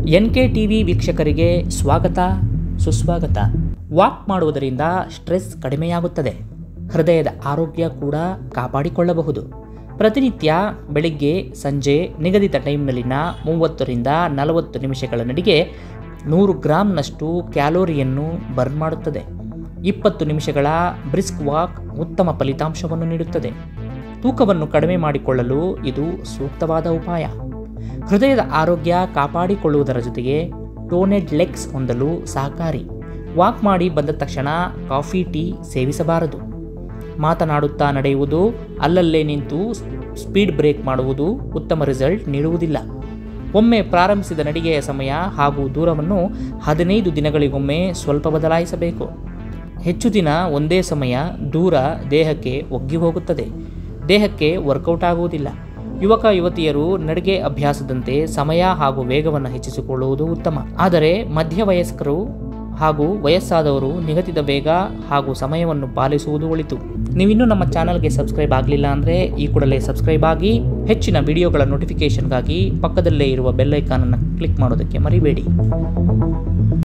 N K T V ವೀಕ್ಷಕರಿಗೆ ಸ್ವಾಗತ ಸುಸ್ವಾಗತ ವಾಕ್ ಮಾಡುವುದರಿಂದ ಸ್ಟ್ರೆಸ್ ಕಡಿಮೆಯಾಗುತ್ತದೆ ಹೃದಯದ ಆರೋಗ್ಯ ಕೂಡ ಕಾಪಾಡಿಕೊಳ್ಳಬಹುದು ಪ್ರತಿನಿತ್ಯ ಬೆಳಿಗ್ಗೆ ಸಂಜೆ ನಿಗದಿತ ಟೈಮ್ನಲ್ಲಿನ ಮೂವತ್ತರಿಂದ ನಲವತ್ತು ನಿಮಿಷಗಳ ನಡಿಗೆ ನೂರು ಗ್ರಾಂನಷ್ಟು ಕ್ಯಾಲೋರಿಯನ್ನು ಬರ್ನ್ ಮಾಡುತ್ತದೆ ಇಪ್ಪತ್ತು ನಿಮಿಷಗಳ ಬ್ರಿಸ್ಕ್ ವಾಕ್ ಉತ್ತಮ ಫಲಿತಾಂಶವನ್ನು ನೀಡುತ್ತದೆ ತೂಕವನ್ನು ಕಡಿಮೆ ಮಾಡಿಕೊಳ್ಳಲು ಇದು ಸೂಕ್ತವಾದ ಉಪಾಯ ಹೃದಯದ ಆರೋಗ್ಯ ಕಾಪಾಡಿಕೊಳ್ಳುವುದರ ಜೊತೆಗೆ ಟೋನೆಡ್ ಲೆಗ್ಸ್ ಹೊಂದಲು ಸಹಕಾರಿ ವಾಕ್ ಮಾಡಿ ಬಂದ ತಕ್ಷಣ ಕಾಫಿ ಟೀ ಸೇವಿಸಬಾರದು ಮಾತನಾಡುತ್ತಾ ನಡೆಯುವುದು ಅಲ್ಲಲ್ಲೇ ನಿಂತು ಸ್ಪೀಡ್ ಬ್ರೇಕ್ ಮಾಡುವುದು ಉತ್ತಮ ರಿಸಲ್ಟ್ ನೀಡುವುದಿಲ್ಲ ಒಮ್ಮೆ ಪ್ರಾರಂಭಿಸಿದ ನಡಿಗೆಯ ಸಮಯ ಹಾಗೂ ದೂರವನ್ನು ಹದಿನೈದು ದಿನಗಳಿಗೊಮ್ಮೆ ಸ್ವಲ್ಪ ಬದಲಾಯಿಸಬೇಕು ಹೆಚ್ಚು ದಿನ ಒಂದೇ ಸಮಯ ದೂರ ದೇಹಕ್ಕೆ ಒಗ್ಗಿ ಹೋಗುತ್ತದೆ ದೇಹಕ್ಕೆ ವರ್ಕೌಟ್ ಆಗುವುದಿಲ್ಲ ಯುವಕ ಯುವತಿಯರು ನಡಿಗೆ ಅಭ್ಯಾಸದಂತೆ ಸಮಯ ಹಾಗೂ ವೇಗವನ್ನು ಹೆಚ್ಚಿಸಿಕೊಳ್ಳುವುದು ಉತ್ತಮ ಆದರೆ ಮಧ್ಯವಯಸ್ಕರು ಹಾಗೂ ವಯಸ್ಸಾದವರು ನಿಗದಿತ ವೇಗ ಹಾಗೂ ಸಮಯವನ್ನು ಪಾಲಿಸುವುದು ಒಳಿತು ನೀವಿನ್ನೂ ನಮ್ಮ ಚಾನಲ್ಗೆ ಸಬ್ಸ್ಕ್ರೈಬ್ ಆಗಲಿಲ್ಲ ಅಂದರೆ ಈ ಕೂಡಲೇ ಸಬ್ಸ್ಕ್ರೈಬ್ ಆಗಿ ಹೆಚ್ಚಿನ ವಿಡಿಯೋಗಳ ನೋಟಿಫಿಕೇಷನ್ಗಾಗಿ ಪಕ್ಕದಲ್ಲೇ ಇರುವ ಬೆಲ್ ಐಕಾನನ್ನು ಕ್ಲಿಕ್ ಮಾಡೋದಕ್ಕೆ ಮರಿಬೇಡಿ